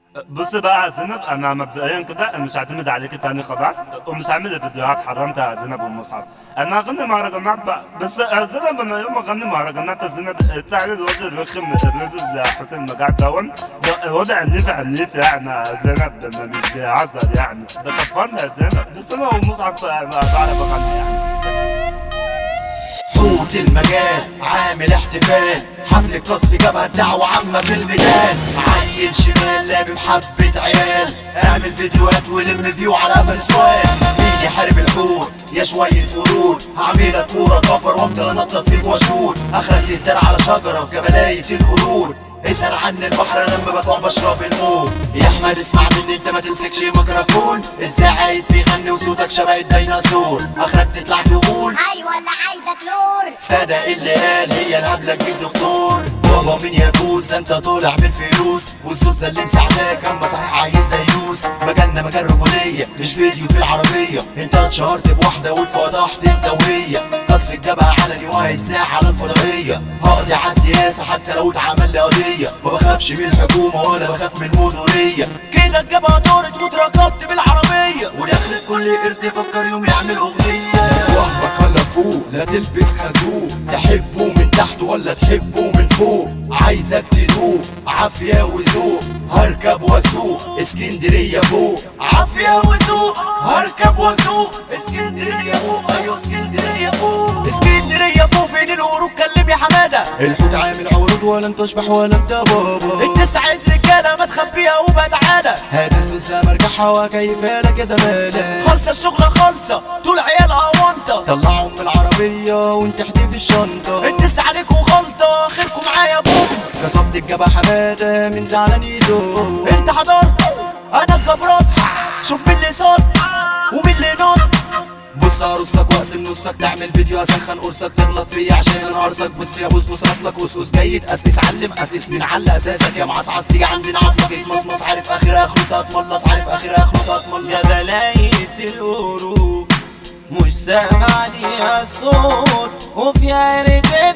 بص بقى يا زينب انا مبدئيا كده مش هعتمد عليك تاني خلاص ومش هعمل فيديوهات حرمتها يا زينب والمصحف انا هغني مهرجانات بقى بس يا زينب انا يوم ما اغني مهرجانات يا زينب تعالي الواد الرخم الرزق حسين المجاعد دون وضع عنيف عنيف يعني يا زينب مش بيهزر يعني بتفرني يا زينب بس انا والمصحف انا بعرف اغني يعني حوت المجال عامل احتفال حفل قصف جبهة دعوة عامة في الميدان عيل شمال لامم حبة عيال اعمل فيديوهات ولم فيو على قفل سؤال مين يحارب الحوت يا شوية قرود هعملك كورة كفر وافضل انطط فيك واشوت اخرك تدار على شجرة في جبلاية القرود اسأل عن البحر أنا لما بجوع بشرب الموت يا احمد اسمع مني انت ما تمسكش ميكروفون ازاي عايز تغني وصوتك شبه الديناصور اخرك تطلع تقول ايوه اللي عايزه كلور صدق اللي قال هي الهبلة تجيب دكتور بابا مين يجوز ده انت طالع بالفلوس والزوزة اللي مساعداك اما صحيح عيل ديوس مجالنا مجال رجولية مش فيديو في العربية انت اتشهرت بواحدة واتفضحت انت وهي قصف الجبهة علني وهيتذاع على الفضائية هقضي على الدياسة حتى لو اتعمل لي قضية ما بخافش من الحكومة ولا بخاف من المديرية كده الجبهة دارت واتركبت بالعربية ودخلت كل قرد فكر يوم يعمل اغنية وهبك ولا فوق لا تلبس خازوق تحبه من تحت ولا تحبه من فوق عايزك تدوق عافية وذوق هركب واسوق اسكندرية فوق عافية وذوق هركب واسوق اسكندرية فوق ايوه اسكندرية فوق اسكندرية فوق فين الورود كلم يا حمادة الحوت عامل عروض ولا انت اشبح ولا انت بابا التسع عز رجالة ما تخبيها وبتعالى هات السوسة مرجعها وكيفها لك يا زمالة خالصة الشغلة خالصة طول عيالها وانت طلعهم من العربية وانت في الشنطة التسع عليكوا غلطة خيركم معايا بوم كسفت الجبهة حمادة من زعلان ايده انت حضرت انا الجبران شوف مين اللي صار ومين اللي نار بص ارصك واقسم نصك تعمل فيديو اسخن قرصك تغلط فيا عشان انهارسك بص يا بوس بص اصلك وسوس جاي تاسس علم اسس من على اساسك يا معصعص تيجي عندنا عظمك يتمصمص عارف اخر اخلص هتملص عارف اخر اخلص هتملص يا بلاية الورود مش سامع ليها صوت وفيها رد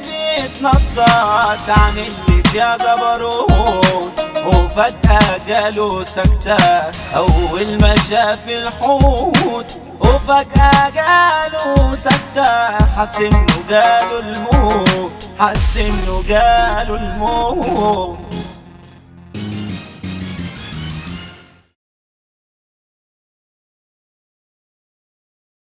بيتنطط عن اللي فيها جبروت وفجأة جاله سكتة أول ما شاف الحوت وفجأة جاله سكتة حس إنه جاله الموت حس إنه جاله الموت